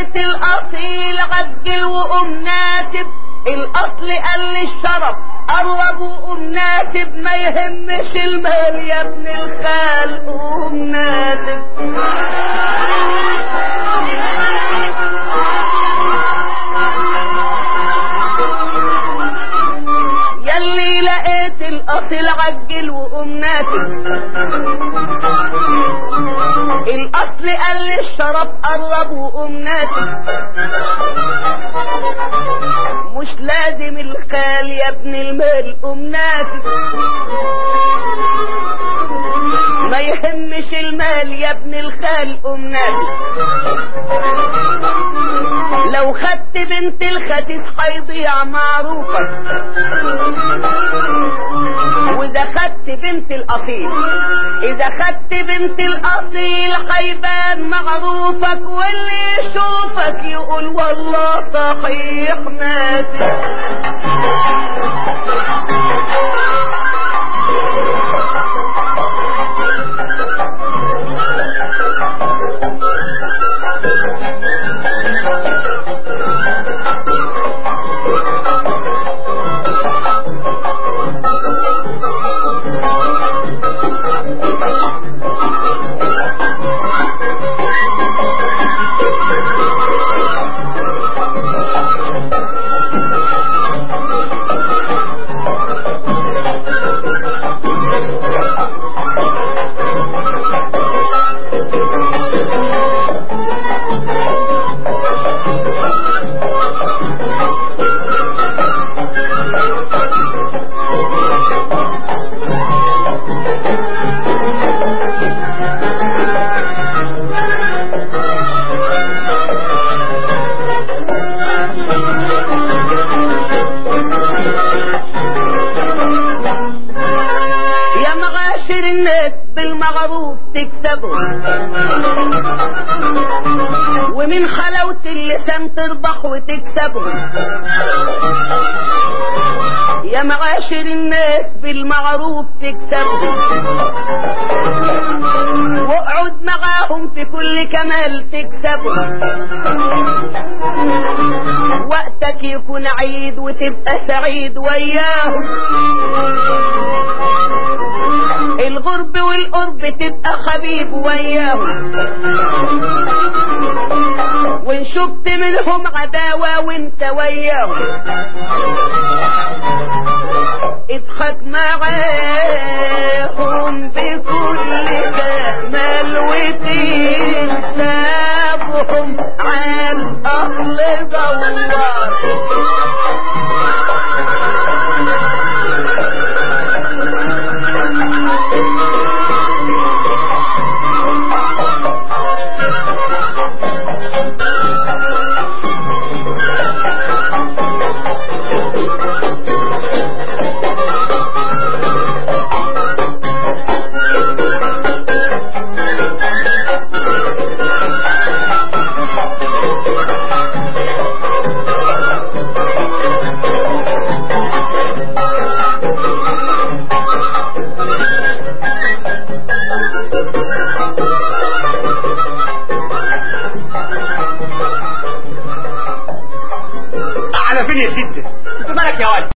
لقيت الاصيل عجل وقوم ناتب الاصل قال لي الشرف قرب وقوم ناتب ما يهمش المال يا ابن الخال قوم ناتب يلي لقيت الاصل عجل وقوم ناتب الاصل قال لي الشرف قرب وقوم ناتب مش لازم الخال يا ابن المال قوم ناتب ما يهمش المال يا ابن الخال قوم ناتب لو خدت بنت الختيس هيضيع معروفك واذا خدت بنت الاصيل اذا خدت بنت الاصيل هيبان معروفك واللي يشوفك يقول والله صحيح ناسي يا مغاشر الناس بالمعروف تكسبهم ومن خلوة اللسان تربح وتكسبهم يا معاشر الناس بالمعروف تكسبهم واقعد معاهم في كل كمال تكسبهم وقتك يكون عيد وتبقى سعيد وياهم الغرب والقرب تبقى حبيب وياهم وان شفت منهم عداوة وانت وياهم اضحك معاهم بكل جمال وتنسابهم على الاصل دوار على فين يا ست انت مالك يا ولد